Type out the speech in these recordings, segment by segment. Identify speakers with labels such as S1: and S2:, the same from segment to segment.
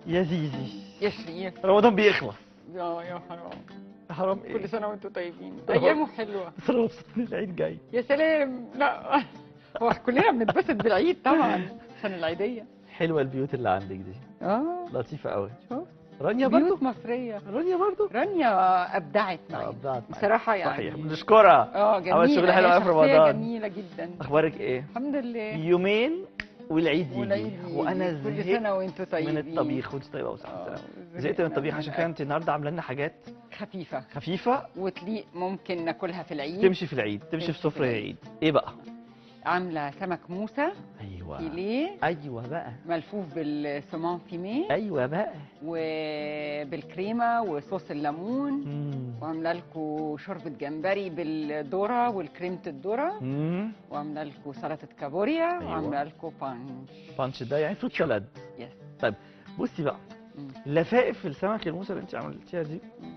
S1: يا زيزي
S2: يا شريف
S1: رمضان بيخلص
S2: يا يا حرام
S1: حرام ايه
S2: كل سنه وانتم طيبين ايامه حلوه
S1: بس انا مبسوط ان العيد جاي
S2: يا سلام لا هو كلنا بنتبسط بالعيد طبعا عشان العيديه
S1: حلوه البيوت اللي عندك دي
S2: اه
S1: لطيفه قوي
S2: شوف
S1: رانيا برضو
S2: بيوت مصريه
S1: رانيا برضو
S2: رانيا ابدعت
S1: اه
S2: معايا
S1: ابدعت معاك.
S2: بصراحه يعني
S1: صحيح بنشكرها
S2: اه جميله
S1: عملت شغل حلو
S2: هي
S1: قوي في
S2: شخصية
S1: رمضان.
S2: جميله جدا
S1: اخبارك ايه
S2: الحمد لله
S1: يومين والعيد
S2: والعيد
S1: يجي
S2: يجي.
S1: وانا
S2: كل
S1: زهقت
S2: سنه وانتم طيبين
S1: من الطبيخ وانت طيبه
S2: آه،
S1: وسهلا زهقت من الطبيخ عشان كده انت النهارده عامله لنا حاجات
S2: خفيفه
S1: خفيفه
S2: وتليق ممكن ناكلها في العيد
S1: تمشي في العيد تمشي
S2: تمشي
S1: في
S2: في
S1: سفره
S2: العيد.
S1: العيد ايه بقى
S2: عامله سمك موسى
S1: ايوه
S2: فيليه
S1: ايوه بقى
S2: ملفوف بالسمان فيميه
S1: ايوه بقى
S2: وبالكريمه وصوص الليمون
S1: مم.
S2: وعامله لكم شوربه جمبري بالذره والكريمه الذره
S1: مم.
S2: وعامله لكم سلطه كابوريا
S1: أيوة.
S2: وعامله لكم بانش
S1: بانش ده يعني فروت سالاد
S2: يس
S1: بصي بقى
S2: مم.
S1: لفائف السمك الموسى اللي انت عملتيها دي
S2: مم.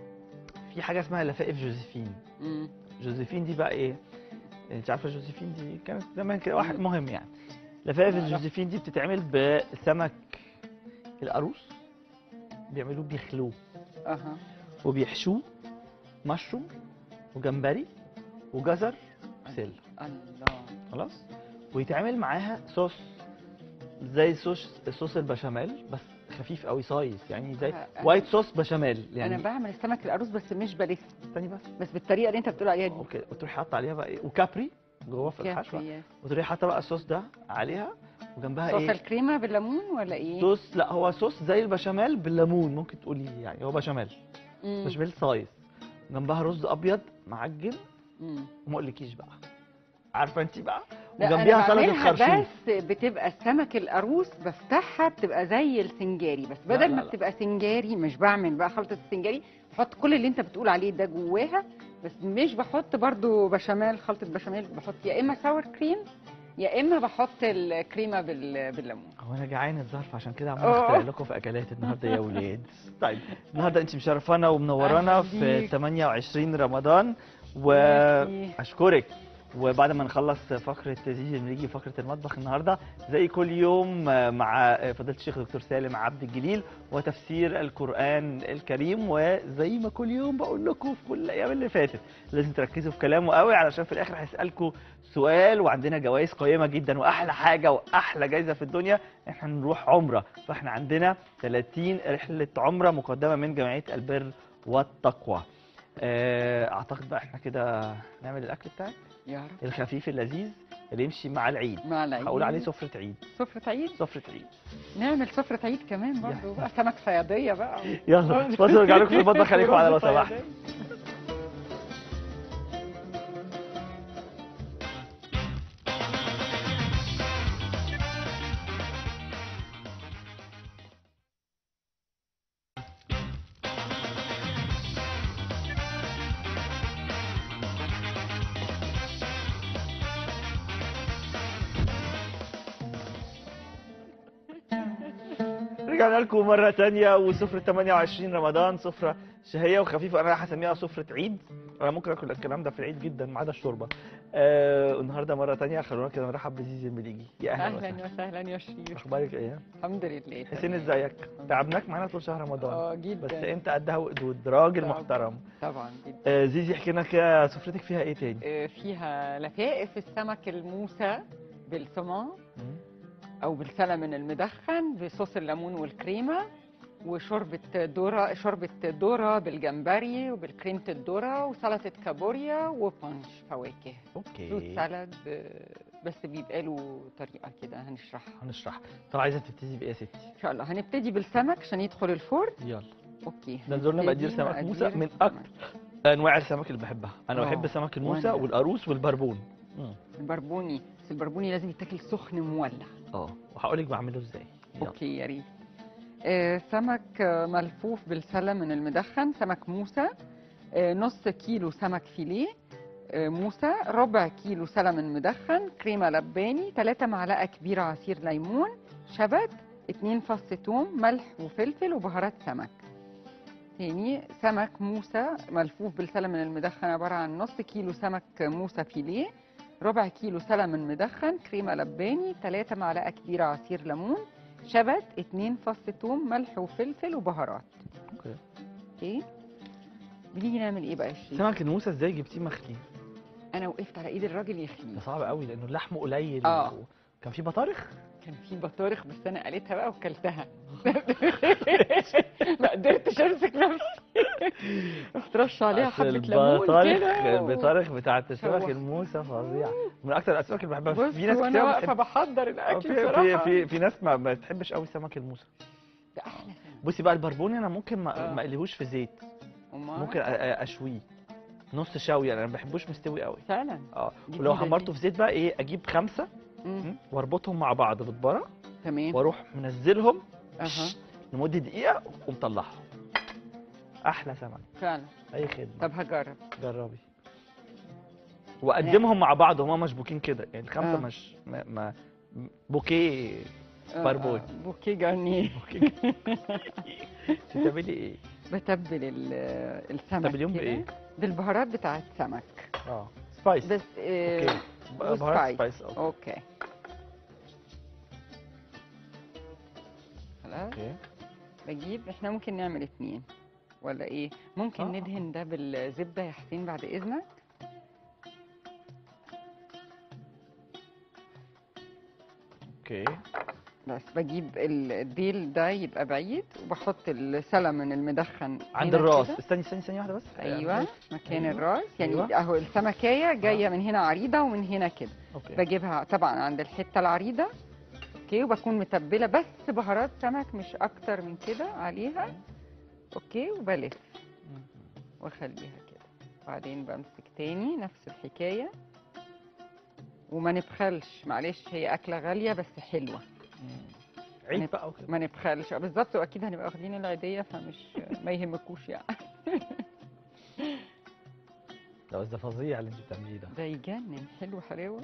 S1: في حاجه اسمها لفائف جوزيفين
S2: مم.
S1: جوزيفين دي بقى ايه انت عارفه جوزيفين دي كانت زمان كده واحد مهم يعني لفائف
S2: لا، لا.
S1: الجوزيفين دي بتتعمل بسمك القاروص بيعملوه بيخلوه
S2: اها
S1: وبيحشوه مشروم وجمبري وجزر وسل
S2: الله
S1: خلاص ويتعمل معاها صوص زي صوص صوص البشاميل بس خفيف قوي صايص يعني زي
S2: أنا-
S1: وايت صوص بشاميل
S2: انا
S1: يعني
S2: بعمل السمك القاروص بس مش بلف
S1: استني بس
S2: بس بالطريقه اللي انت بتقول عليها دي
S1: اوكي وتروحي حاطه عليها بقى ايه وكابري جوه في الحشوه
S2: كافي، يس.
S1: وتروحي حاطه بقى الصوص ده عليها وجنبها
S2: صوص
S1: ايه
S2: الكريمه بالليمون ولا ايه؟
S1: صوص لا هو صوص زي البشاميل بالليمون ممكن تقولي يعني هو بشاميل
S2: مم.
S1: بشاميل صايص جنبها رز ابيض معجن
S2: مم.
S1: وما اقولكيش بقى عارفه انت بقى
S2: لا
S1: وجنبيها
S2: انا
S1: سلطه
S2: بعملها
S1: خرشوف
S2: بس بتبقى السمك القاروص بفتحها بتبقى زي السنجاري بس
S1: لا،
S2: بدل
S1: لا،
S2: ما
S1: لا.
S2: بتبقى سنجاري مش بعمل بقى خلطه السنجاري بحط كل اللي انت بتقول عليه ده جواها بس مش بحط برضو بشاميل خلطه بشاميل بحط يا اما ساور كريم يا اما بحط الكريمه بال- بالليمون
S1: هو انا جعان الظرف عشان كده عمال
S2: أوه.
S1: اخترع لكم في اكلات النهارده يا ولاد طيب النهارده انت مشرفانا ومنورانا
S2: أهلا
S1: في
S2: بيك.
S1: 28 رمضان
S2: ميرسي.
S1: واشكرك وبعد ما نخلص فقره زيزي نيجي فقره المطبخ النهارده زي كل يوم مع فضيله الشيخ دكتور سالم عبد الجليل وتفسير القران الكريم وزي ما كل يوم بقول لكم في كل الايام اللي فاتت لازم تركزوا في كلامه قوي علشان في الاخر هيسالكم سؤال وعندنا جوائز قيمه جدا واحلى حاجه واحلى جايزه في الدنيا احنا نروح عمره فاحنا عندنا 30 رحله عمره مقدمه من جمعيه البر والتقوى آه، اعتقد بقى احنا كده نعمل الاكل بتاعك
S2: يا رب
S1: الخفيف اللذيذ اللي يمشي مع العيد
S2: مع العيد
S1: هقول عليه سفره عيد
S2: سفرة عيد
S1: سفره عيد
S2: نعمل سفرة عيد كمان برضو بقى سمك صيادية بقى
S1: يلا بس ارجع لكم في المطبخ خليكم على لو سمحت رجعنا لكم مرة تانية وسفرة 28 رمضان سفرة شهية وخفيفة أنا هسميها سفرة عيد أنا ممكن آكل الكلام ده في العيد جدا ما عدا الشوربة آه النهاردة مرة تانية خلونا كده نرحب بزيزي المليجي يا أهلا وسهلا
S2: اهلا وسهلا يا شريف
S1: أخبارك إيه؟
S2: الحمد لله
S1: حسين
S2: تمام.
S1: ازيك؟ تعبناك معانا طول شهر رمضان
S2: اه جدا
S1: بس أنت قدها وقدود راجل
S2: طبعاً.
S1: محترم
S2: طبعا جدا
S1: آه زيزي احكي لنا كده سفرتك فيها إيه تاني؟
S2: آه، فيها لفائف السمك الموسى بالصمان
S1: مم.
S2: او بالسلمون المدخن بصوص الليمون والكريمه وشوربه ذره شوربه ذره بالجمبري وبالكريمه الذره وسلطه كابوريا وبانش فواكه فروت
S1: أوكي
S2: سالاد آه، بس بيبقى له طريقه كده هنشرحها
S1: هنشرح طب عايزة تبتدي بإيه يا ستي؟
S2: ان شاء الله هنبتدي بالسمك عشان يدخل الفرن
S1: يلا
S2: اوكي
S1: ده نزلنا مقادير
S2: هنبتدي
S1: سمك موسى
S2: مقادير
S1: من
S2: السمك.
S1: أكتر انواع السمك اللي بحبها انا
S2: آه،
S1: بحب سمك الموسى
S2: وأنا.
S1: والقاروص والبربون مم.
S2: البربوني بس البربوني لازم يتاكل سخن مولع
S1: اه وهقول لك بعمله ازاي يلا.
S2: اوكي يا ريت آه سمك آه، ملفوف بالسلمون المدخن سمك موسى آه نص كيلو سمك فيليه آه موسى ربع كيلو سلمون مدخن كريمه لباني 3 معلقه كبيره عصير ليمون شبت 2 فص ثوم ملح وفلفل وبهارات سمك تاني سمك موسى ملفوف بالسلمون المدخن عباره عن نص كيلو سمك موسى فيليه ربع كيلو سلمون مدخن كريمه لباني 3 معلقه كبيره عصير ليمون شبت اتنين فص ثوم ملح وفلفل وبهارات
S1: اوكي
S2: اوكي بنيجي نعمل ايه بقى يا شيخ
S1: سمك الموسى ازاي جبتيه مخلي
S2: انا وقفت على ايد الراجل
S1: ده
S2: يخليه
S1: صعب قوي لانه اللحم قليل
S2: آه.
S1: و- كان في بطارخ
S2: كان في بطارخ بس انا قليتها بقى وكلتها ما قدرتش امسك نفسي رحت رش عليها
S1: أصل
S2: حبه ليمون
S1: البطارخ
S2: كده و-
S1: البطارخ بتاعت السمك
S2: شوح.
S1: الموسى فظيع من اكتر الاسماك اللي بحبها
S2: بص
S1: في ناس
S2: وانا
S1: كتير ما
S2: واقفه
S1: بتحب-
S2: بحضر
S1: آه،
S2: الاكل
S1: في في
S2: بصراحه
S1: في, في ناس ما, ما بتحبش قوي سمك الموسى
S2: ده احلى سمك
S1: بصي بقى البربوني انا ممكن ما
S2: آه.
S1: ما اقليهوش في زيت
S2: أمال؟
S1: ممكن أ- أ- اشويه نص شوي انا ما بحبوش مستوي قوي
S2: فعلا
S1: اه
S2: دي
S1: ولو
S2: جديدة
S1: حمرته
S2: دي.
S1: في زيت بقى ايه اجيب خمسه
S2: مم.
S1: واربطهم مع بعض بالبره
S2: تمام
S1: واروح منزلهم
S2: اها
S1: لمده دقيقه ومطلعهم احلى سمك
S2: فعلا
S1: اي خدمه
S2: طب هجرب
S1: جربي واقدمهم مع بعض هما مشبوكين كده يعني الخمسه
S2: آه.
S1: مش ما, ما بوكيه
S2: آه،
S1: بربون.
S2: آه، بوكيه جرنيه
S1: بوكيه انت بتعملي ايه؟
S2: بتبل ال- السمك
S1: بتعمليهم
S2: كده
S1: بايه؟
S2: بالبهارات بتاعت سمك
S1: اه سبايس
S2: بس آه،
S1: اوكي ب- بهارات
S2: وسبايس.
S1: سبايس أوكي.
S2: اوكي خلاص
S1: اوكي
S2: بجيب احنا ممكن نعمل اتنين ولا ايه ممكن
S1: آه.
S2: ندهن ده بالزبده يا حسين بعد اذنك
S1: اوكي
S2: بس بجيب ال- الديل ده يبقى بعيد وبحط السلمون المدخن
S1: عند
S2: هنا
S1: الراس
S2: كده.
S1: استني استني ثانيه واحده بس
S2: ايوه مكان
S1: أيوة.
S2: الراس يعني
S1: أيوة.
S2: اهو السمكيه جايه من هنا عريضه ومن هنا كده
S1: اوكي
S2: بجيبها طبعا عند الحته العريضه اوكي وبكون متبله بس بهارات سمك مش اكتر من كده عليها اوكي وبلف واخليها كده بعدين بمسك تاني نفس الحكايه وما نبخلش معلش هي اكله غاليه بس حلوه
S1: عيد بقى وكده
S2: ما نبخلش آه، بالظبط واكيد هنبقى واخدين العيديه فمش ما يهمكوش يعني
S1: ده بس ده فظيع اللي انت بتعمليه ده
S2: ده يجنن حلو حلاوه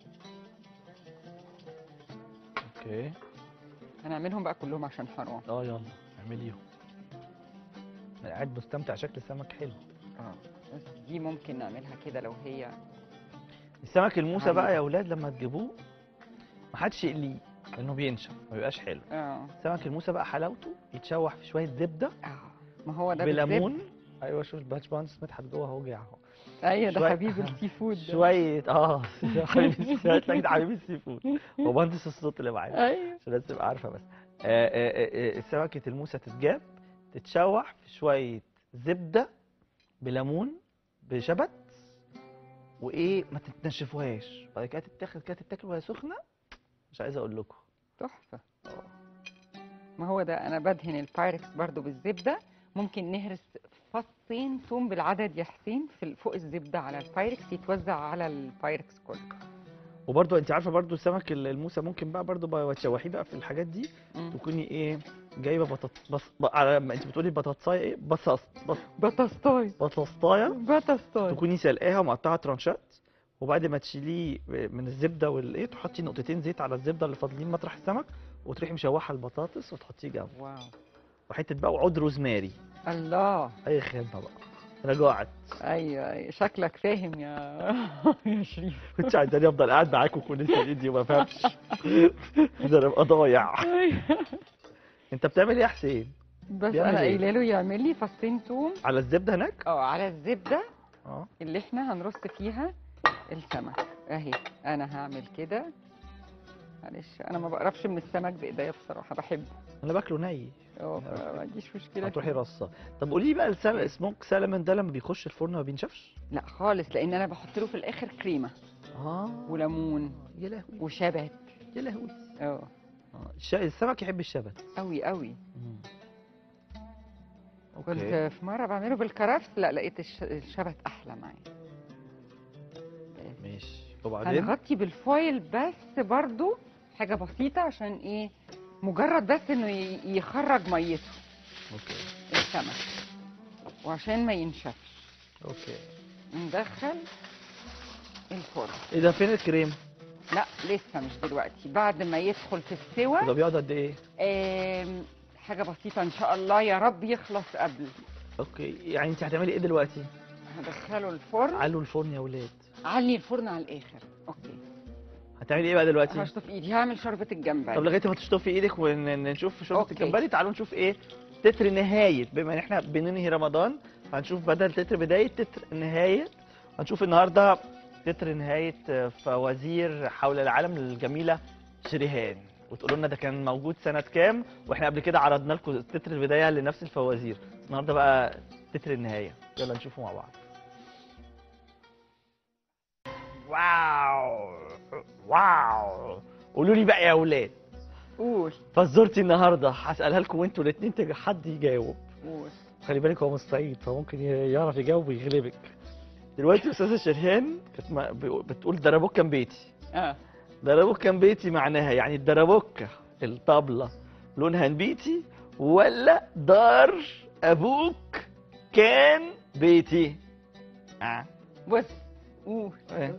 S1: اوكي
S2: هنعملهم بقى كلهم عشان حرام
S1: اه يلا اعمليهم انا قاعد مستمتع شكل السمك حلو
S2: اه بس دي ممكن نعملها كده لو هي
S1: السمك الموسى بقى
S2: عميق.
S1: يا اولاد لما تجيبوه ما حدش يقليه لانه بينشف ما بيبقاش حلو
S2: اه
S1: سمك الموسى بقى حلاوته يتشوح في شويه زبده
S2: اه ما هو ده بالزبدة.
S1: بليمون ايوه شوف الباشمهندس مدحت جوه اهو جه اهو
S2: ايوه ده
S1: شوية-
S2: حبيب السي فود ده.
S1: شويه اه حبيبي السي- هتلاقي ده حبيبي السي فود هو مهندس الصوت اللي معايا
S2: ايوه
S1: عشان الناس تبقى عارفه بس آه، آه، آه، سمكه الموسى تتجاب تتشوح في شويه زبده بليمون بشبت وايه ما تتنشفوهاش بعد كده تتاخد كده تتاكل وهي سخنه مش عايز اقول لكم
S2: تحفه ما هو ده انا بدهن البايركس برضو بالزبده ممكن نهرس فصين توم بالعدد يا حسين في فوق الزبده على البايركس يتوزع على البايركس كله
S1: وبرضو انت عارفه برضو سمك ال- الموسى ممكن بقى برضو بقى تشوحيه بقى في الحاجات دي
S2: مم.
S1: تكوني ايه جايبه بطاط بص ب- على ما انت بتقولي بطاطسايه ايه بصص بص
S2: بطاطاي
S1: بطاطسايه
S2: بطاطاي
S1: تكوني سلقاها ومقطعها ترانشات وبعد ما تشيليه من الزبده والايه تحطي نقطتين زيت على الزبده اللي فاضلين مطرح السمك وتروحي مشوحه البطاطس وتحطيه جنبه
S2: واو
S1: وحته بقى وعود روزماري
S2: الله
S1: اي خدمه بقى انا جوعت
S2: ايوه ايوه شكلك فاهم يا يا شريف
S1: كنتش عايزاني افضل قاعد معاكم كل ايدي وما فهمش ده انا ابقى ضايع انت بتعمل ايه يا حسين
S2: بس
S1: بيعمل
S2: انا
S1: إيه؟
S2: قايله له يعمل لي فصين توم
S1: على الزبده هناك
S2: اه على الزبده
S1: اه
S2: اللي احنا هنرص فيها السمك اهي انا هعمل كده معلش انا ما بقربش من السمك بايديا بصراحه بحبه
S1: انا باكله ني
S2: اه ما عنديش مشكله
S1: هتروحي
S2: فيه.
S1: رصه طب قولي لي بقى السل... سموك سالمون ده لما بيخش الفرن ما بينشفش
S2: لا خالص لان انا بحط له في الاخر كريمه
S1: اه
S2: وليمون
S1: يا لهوي
S2: وشبت
S1: يا لهوي
S2: اه
S1: آه، الش... السمك يحب الشبت
S2: قوي قوي
S1: مم.
S2: كنت
S1: اوكي
S2: في مره بعمله بالكرفس لا لقيت الش- الشبت احلى معايا
S1: ماشي وبعدين
S2: هنغطي بالفويل بس برضو حاجه بسيطه عشان ايه مجرد بس انه ي- يخرج ميته
S1: اوكي
S2: السمك وعشان ما ينشفش
S1: اوكي
S2: ندخل الفرن
S1: ايه ده فين الكريم
S2: لا لسه مش دلوقتي بعد ما يدخل في السوى
S1: ده بيقعد قد ايه
S2: آم، حاجه بسيطه ان شاء الله يا رب يخلص قبل
S1: اوكي يعني انت هتعملي ايه
S2: هدخله الفرن
S1: علوا الفرن يا ولاد
S2: علي الفرن على الاخر اوكي
S1: هتعملي ايه بقى دلوقتي
S2: هشطف ايدي هعمل شوربه الجمبري
S1: طب لغايه ما تشطفي ايدك ونشوف شوربه
S2: أوكي.
S1: الجمبري تعالوا نشوف ايه تتر نهايه بما ان احنا بننهي رمضان هنشوف بدل تتر بدايه تتر نهايه هنشوف النهارده تتر نهايه آه، فوازير حول العالم للجميله شريهان وتقولوا لنا ده كان موجود سنه كام واحنا قبل كده عرضنا لكم تتر البدايه لنفس الفوازير النهارده بقى تتر النهايه يلا نشوفه مع بعض واو واو قولوا لي بقى يا اولاد
S2: قول
S1: فزورتي النهارده هسالها لكم وانتوا الاثنين تج- حد يجاوب
S2: قول
S1: خلي بالك هو مستعيد فممكن ي- يعرف يجاوب ويغلبك دلوقتي استاذه شرهان كانت ما- ب- بتقول دربوك كان بيتي
S2: اه
S1: دربوك كان بيتي معناها يعني الدربوكه الطبله لونها نبيتي ولا دار ابوك كان بيتي آه.
S2: بص قول
S1: إيه؟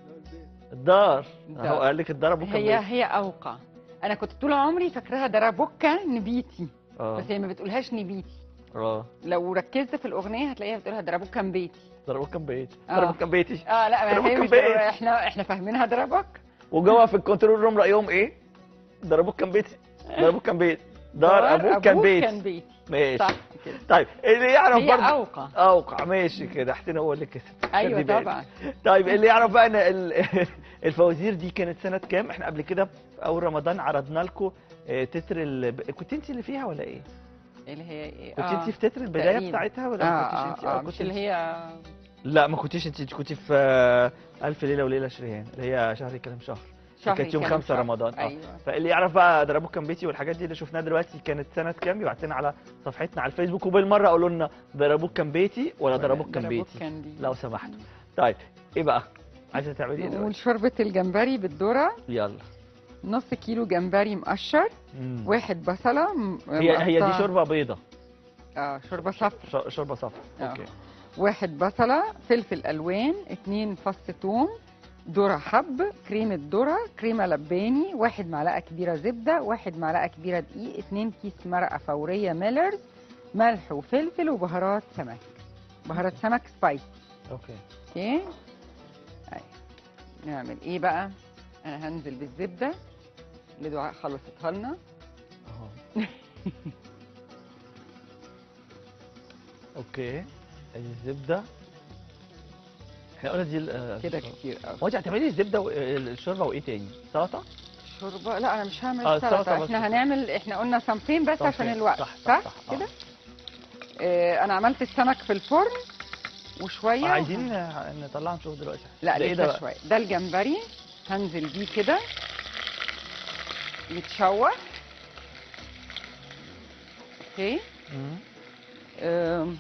S1: الدار
S2: الدار.
S1: هو قال لك الدار ابوك كان
S2: هي
S1: بيتي
S2: هي اوقع انا كنت طول عمري فاكراها دربوكا نبيتي
S1: اه
S2: بس هي ما بتقولهاش نبيتي
S1: اه
S2: لو ركزت في الاغنيه هتلاقيها بتقولها دربوكا بيتي
S1: دربوك كان بيتي
S2: آه.
S1: دربوك كان بيتي
S2: اه لا ما
S1: دربوك
S2: هي
S1: كان
S2: مش
S1: بيتي.
S2: احنا احنا فاهمينها دربك
S1: وجوه في الكنترول روم رايهم ايه؟ ضربوك كان بيتي ضربوك كان بيت دار ابوك كان بيت
S2: كان بيتي
S1: ماشي
S2: صح كده
S1: طيب اللي يعرف
S2: هي
S1: برضه
S2: اوقع
S1: اوقع ماشي كده حسين هو اللي كسب
S2: ايوه
S1: خدي بالك.
S2: طبعا
S1: طيب اللي يعرف بقى ان ال- الفوازير دي كانت سنه كام احنا قبل كده في اول رمضان عرضنا لكم آه، تتر ال... كنت انت اللي فيها ولا ايه؟
S2: اللي هي ايه
S1: كنت
S2: آه.
S1: انت في تتر البدايه
S2: تقريباً.
S1: بتاعتها ولا
S2: اه
S1: ما كنتش
S2: اه,
S1: انت؟
S2: آه.
S1: كنت
S2: مش اللي
S1: انت.
S2: هي
S1: لا ما كنتيش انت انت كنت في آه، الف ليله وليله شريهان اللي هي شهر كلام شهر
S2: شهر
S1: كانت يوم
S2: كان
S1: 5
S2: شهر.
S1: رمضان اه
S2: ايوه
S1: فاللي يعرف بقى ضربوك كان بيتي والحاجات دي اللي شفناها دلوقتي كانت سنه كام يبعت لنا على صفحتنا على الفيسبوك وبالمره قولوا لنا ضربوك كان بيتي ولا ضربوك كان
S2: دربوك
S1: بيتي
S2: كان بيتي.
S1: لو سمحتوا طيب ايه بقى عايزه تعملي ايه
S2: نقول
S1: دلوقتي
S2: شوربه الجمبري بالذره
S1: يلا
S2: نص كيلو جمبري مقشر
S1: مم.
S2: واحد بصله م-
S1: هي هي دي
S2: مقطعة-
S1: شوربه بيضه
S2: اه شوربه صفر
S1: ش- شوربه صفرا
S2: آه.
S1: اوكي
S2: واحد بصله فلفل الوان اتنين فص ثوم ذره حب كريمه ذره كريمه لباني واحد معلقه كبيره زبده واحد معلقه كبيره دقيق اتنين كيس مرقه فوريه ميلرز ملح وفلفل وبهارات سمك بهارات سمك سبايس
S1: اوكي
S2: اوكي أيوة. نعمل ايه بقى انا هنزل بالزبده اللي دعاء خلصتها لنا
S1: اهو اوكي ادي الزبده احنا قلنا دي ال- آه،
S2: كده
S1: الشوربة.
S2: كتير قوي
S1: هو انت هتعملي الزبده والشوربه وايه تاني سلطه
S2: شوربه لا انا مش هعمل
S1: آه،
S2: سلطه
S1: السلطة بس.
S2: احنا هنعمل احنا قلنا صنفين بس عشان
S1: صنفين.
S2: الوقت
S1: صح،
S2: صح,
S1: صح، صح، آه.
S2: كده آه انا عملت السمك في الفرن وشويه
S1: عايزين آه، نطلعها نشوف دلوقتي
S2: لا
S1: ده ايه ده
S2: لسه
S1: بقى؟
S2: شويه ده الجمبري هنزل بيه كده يتشوح اوكي
S1: مم.
S2: آم،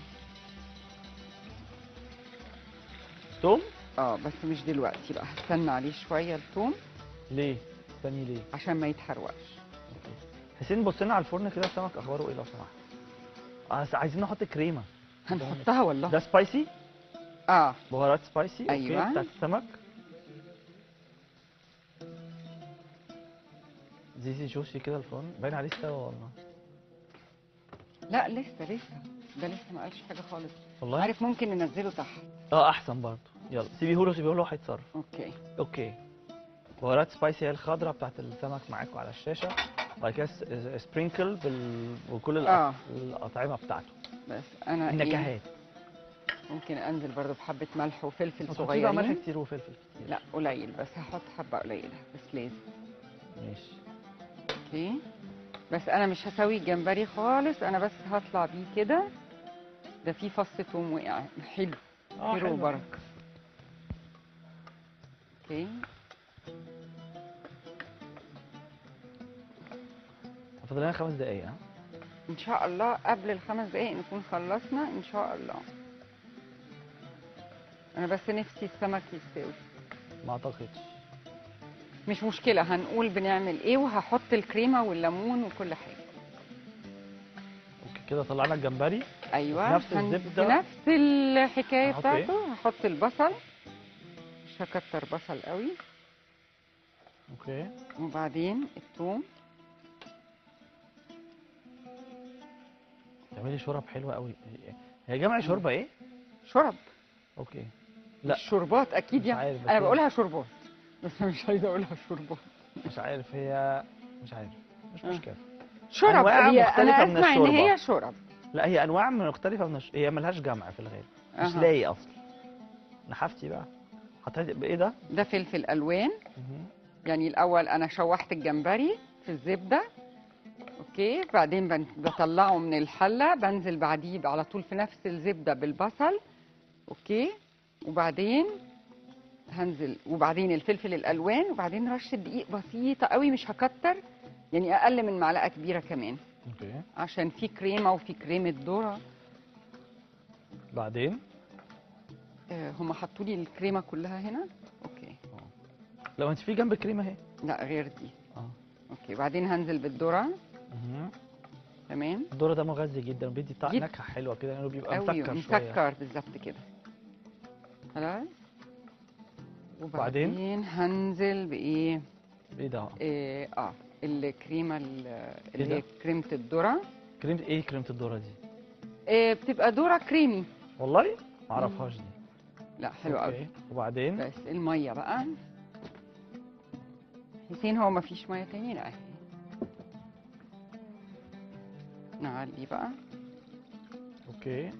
S1: توم
S2: اه بس مش دلوقتي بقى هستنى عليه شويه الثوم
S1: ليه استني ليه
S2: عشان ما يتحرقش
S1: حسين بص لنا على الفرن كده السمك اخباره ايه لو سمحت آه، عايزين نحط كريمه
S2: هنحطها والله
S1: ده سبايسي
S2: اه
S1: بهارات سبايسي
S2: أيوة.
S1: اوكي بتاعت السمك زيزي جوسي كده الفرن باين عليه استوى والله
S2: لا لسه لسه ده لسه ما قالش حاجه خالص
S1: والله
S2: عارف ممكن ننزله تحت
S1: اه احسن برضه يلا سيبيه له سيبيه له هيتصرف
S2: اوكي
S1: اوكي بهارات سبايسي هي الخضراء بتاعت السمك معاكم على الشاشه وبعد كده س- سبرينكل بال... وكل الأط-
S2: آه.
S1: الاطعمه بتاعته
S2: بس انا إيه
S1: النكهات
S2: ممكن انزل برضو بحبه ملح وفلفل
S1: ما تحطيش بقى ملح
S2: صغيرين
S1: كتير وفلفل كتير
S2: لا قليل بس هحط حبه قليله بس لازم
S1: ماشي
S2: اوكي بس انا مش هسوي الجمبري خالص انا بس هطلع بيه كده ده فيه فص ثوم وقع حلو
S1: اه
S2: خير
S1: حلو.
S2: وبركه اوكي
S1: فاضل لنا خمس دقايق ها
S2: ان شاء الله قبل الخمس دقايق نكون خلصنا ان شاء الله انا بس نفسي السمك يستوي
S1: ما اعتقدش
S2: مش مشكله هنقول بنعمل ايه وهحط الكريمه والليمون وكل حاجه
S1: اوكي كده طلعنا الجمبري
S2: ايوه
S1: نفس
S2: هن-
S1: الزبدة؟
S2: نفس الحكايه
S1: آه، أوكي.
S2: بتاعته هحط البصل مش هكتر بصل قوي
S1: اوكي
S2: وبعدين الثوم
S1: تعملي شرب حلوه قوي هي جمع شوربه ايه
S2: شرب
S1: اوكي
S2: لا
S1: لا
S2: الشوربات اكيد
S1: مش
S2: يعني
S1: عارف، بس
S2: انا
S1: هي-
S2: بقولها شوربات بس مش عايزه اقولها شوربه
S1: مش عارف هي مش عارف مش
S2: آه.
S1: مشكله
S2: شرب
S1: أنواع
S2: هي
S1: مختلفة
S2: انا
S1: من
S2: اسمع ان
S1: الشوربة.
S2: هي شرب
S1: لا هي انواع من مختلفه من الش... هي ملهاش جمع في الغالب مش
S2: أها.
S1: لاقي اصلا نحفتي بقى حطيتي بايه ده؟
S2: ده فلفل الوان
S1: مهم.
S2: يعني الاول انا شوحت الجمبري في الزبده اوكي بعدين بن- بطلعه من الحله بنزل بعديه على طول في نفس الزبده بالبصل اوكي وبعدين هنزل وبعدين الفلفل الالوان وبعدين رشه دقيق بسيطه قوي مش هكتر يعني اقل من معلقه كبيره كمان
S1: اوكي
S2: عشان في كريمه وفي كريمه ذره
S1: بعدين
S2: آه، هم حطوا لي الكريمه كلها هنا اوكي
S1: لو انت في جنب كريمه اهي
S2: لا غير دي
S1: اه
S2: اوكي بعدين هنزل بالذره
S1: مهم.
S2: تمام
S1: الذره ده مغذي جدا وبيدي طعم
S2: جدا.
S1: نكهه حلوه كده لانه بيبقى
S2: قوي
S1: مسكر شويه
S2: مسكر بالظبط كده خلاص
S1: وبعدين؟
S2: وبعدين هنزل بايه
S1: ايه ده
S2: إيه اه الكريمه ال- اللي
S1: ده؟
S2: هي كريمه الذره
S1: كريمه ايه كريمه الذره دي
S2: إيه بتبقى ذره كريمي
S1: والله ما اعرفهاش دي
S2: لا حلو قوي
S1: أوكي. وبعدين
S2: بس الميه بقى حسين هو ما فيش ميه تاني لا اهي نعلي بقى
S1: اوكي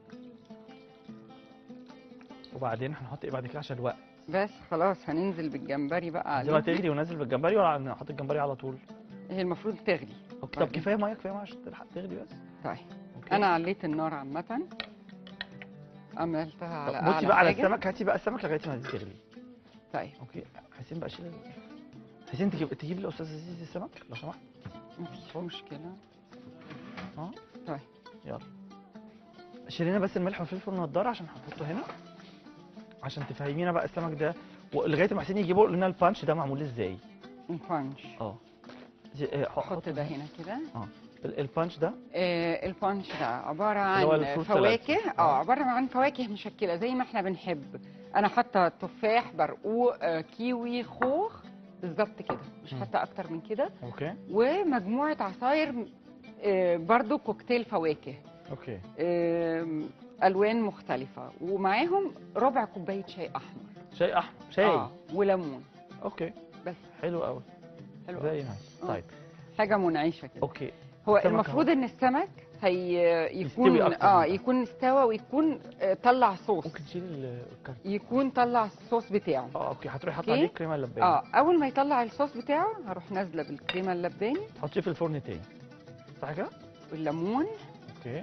S1: وبعدين هنحط ايه بعد كده عشان الوقت
S2: بس خلاص هننزل بالجمبري بقى
S1: دي بقى
S2: عليه
S1: تغلي ونازل بالجمبري ولا نحط الجمبري على طول
S2: هي المفروض تغلي
S1: اوكي طب
S2: بعدين.
S1: كفايه ميه كفايه ميه عشان تلحق تغلي بس
S2: طيب
S1: اوكي
S2: انا عليت النار عامه عملتها على
S1: طب بصي
S2: اعلى
S1: بقى على
S2: حاجة.
S1: السمك هاتي بقى السمك لغايه ما دي تغلي
S2: طيب
S1: اوكي حسين بقى شيل ال- حسين تجيب تجيب الاستاذ عزيز السمك لو سمحت
S2: مفيش مشكله
S1: اه
S2: طيب
S1: يلا شيل لنا بس الملح والفلفل من النضاره عشان هنحطه هنا عشان تفهمينا بقى السمك ده ولغايه ما حسين يجيبوا لنا البانش ده معمول ازاي
S2: البانش
S1: اه دي- آه، حط
S2: حط ده هنا كده
S1: ال- البانش ده
S2: آه البانش ده عباره
S1: اللي هو
S2: عن
S1: الفروت
S2: فواكه
S1: سلاد.
S2: اه
S1: آه.
S2: عباره عن فواكه مشكله زي ما احنا بنحب انا حاطه تفاح برقوق آه كيوي خوخ بالظبط كده مش
S1: مم.
S2: حاطه اكتر من كده
S1: اوكي
S2: ومجموعه عصاير آه برضو كوكتيل فواكه
S1: اوكي
S2: آم، الوان مختلفه ومعاهم ربع كوبايه شاي احمر
S1: شاي احمر شاي
S2: آه وليمون
S1: اوكي
S2: بس
S1: حلو قوي
S2: حلو
S1: زي
S2: أوي.
S1: نايس
S2: آه.
S1: طيب
S2: حاجه منعشه كده
S1: اوكي
S2: هو
S1: السمك
S2: المفروض
S1: أهو.
S2: ان السمك هي
S1: يستوي
S2: يكون
S1: أكتر
S2: اه
S1: من ده.
S2: يكون استوى ويكون آه، طلع صوص
S1: ممكن تشيل ال- الكارت
S2: يكون طلع الصوص بتاعه
S1: اه اوكي هتروحي حاطه
S2: أوكي.
S1: عليه الكريمه اللباني
S2: اه اول ما يطلع الصوص بتاعه هروح نازله بالكريمه اللباني
S1: تحطيه في الفرن تاني صح كده
S2: والليمون
S1: اوكي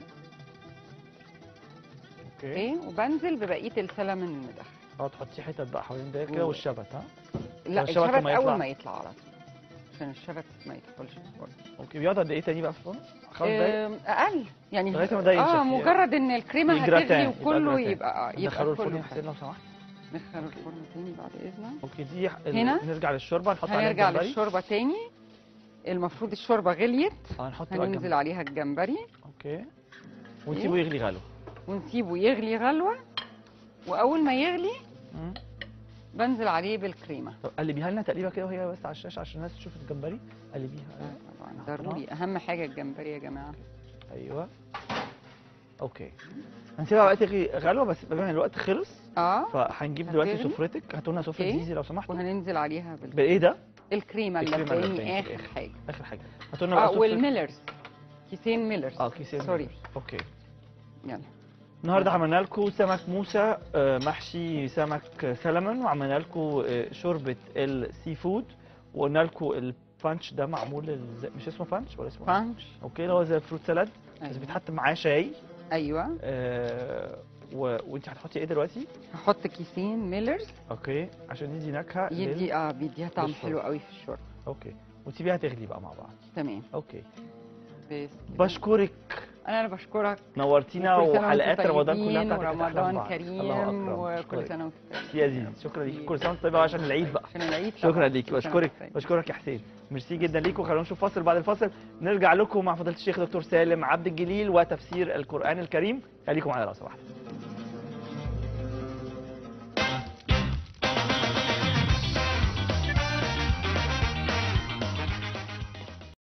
S1: اوكي
S2: اوكي وبنزل ببقيه السلمون المدخن
S1: اه تحطيه حتت بقى حوالين ده كده
S2: و-
S1: والشبت ها
S2: لا
S1: الشبت
S2: الشبت
S1: لما يطلع.
S2: اول ما يطلع على طول عشان الشبت ما يدخلش في الفرن
S1: اوكي بيقعد قد ايه تاني بقى في الفرن خمس دقايق
S2: آم، اقل يعني
S1: لغاية ما ده ينشف
S2: اه
S1: ي-
S2: مجرد ان الكريمه
S1: يجراتان،
S2: هتغلي
S1: يبقى
S2: وكله
S1: جراتان.
S2: يبقى اه
S1: ندخله
S2: يبقى
S1: الفرن
S2: كله
S1: يا حسين لو سمحت
S2: ندخله الفرن تاني بعد اذنك
S1: اوكي دي ال-
S2: هنا؟
S1: نرجع للشوربه نحط عليها
S2: هنرجع
S1: الجمبري
S2: للشوربه تاني المفروض الشوربه غليت
S1: اه نحط بقى
S2: هننزل
S1: الجمبري
S2: عليها الجمبري
S1: اوكي ونسيبه يغلي غلو
S2: ونسيبه يغلي غلوه واول ما يغلي
S1: مم.
S2: بنزل عليه بالكريمه
S1: طب قلبيها لنا تقليبه كده وهي بس على الشاشه عشان الناس تشوف الجمبري قلبيها
S2: آه طبعا ضروري اهم حاجه الجمبري يا جماعه
S1: ايوه اوكي هنسيبها بقى تغلي غلوه بس بما ان الوقت خلص
S2: اه
S1: فهنجيب دلوقتي
S2: هتغلي.
S1: سفرتك هاتوا لنا سفره
S2: أوكي.
S1: زيزي لو سمحتوا
S2: وهننزل عليها بال...
S1: بايه ده؟
S2: الكريمه
S1: الكريمة اللباني
S2: اللباني
S1: في
S2: اخر
S1: الآخر.
S2: حاجه
S1: اخر حاجه هاتوا لنا بقى
S2: اه
S1: سفرة-
S2: والميلرز كيسين ميلرز
S1: اه كيسين
S2: سوري.
S1: ميلرز. اوكي
S2: يلا
S1: النهارده عملنا لكم سمك موسى آه، محشي سمك سلمون وعملنا لكم آه، شوربه السي فود وقلنا لكم البانش ده معمول ال- مش اسمه بانش ولا اسمه إيه؟
S2: بانش
S1: اوكي اللي هو زي الفروت سالاد بس
S2: أيوة.
S1: بيتحط معاه شاي
S2: ايوه
S1: آه و... وانت هتحطي ايه دلوقتي؟
S2: هحط كيسين ميلرز
S1: اوكي عشان يدي نكهه لل-
S2: يدي اه بيديها طعم
S1: للشوربة.
S2: حلو قوي في الشرب
S1: اوكي وتسيبيها تغلي بقى مع بعض
S2: تمام
S1: اوكي
S2: بس كده.
S1: بشكرك
S2: انا اللي بشكرك
S1: نورتينا
S2: وكل سنة وانتم
S1: وحلقات رمضان كلها
S2: طيبين
S1: بتاعتك كانت أحلى من
S2: ورمضان
S1: بعض.
S2: كريم
S1: الله أكرم.
S2: وكل
S1: أشكرك.
S2: سنه وانتم طيبين
S1: يا عزيزي شكرا ليك كل سنه وانت طيبه عشان العيد بقى
S2: عشان العيد طبعاً.
S1: شكرا ليك
S2: كل سنة
S1: بشكرك
S2: وانتم طيبين.
S1: بشكرك يا حسين ميرسي جدا ليكم خلونا نشوف فاصل بعد الفاصل نرجع لكم مع فضيله الشيخ دكتور سالم عبد الجليل وتفسير القران الكريم خليكم معانا لو سمحتوا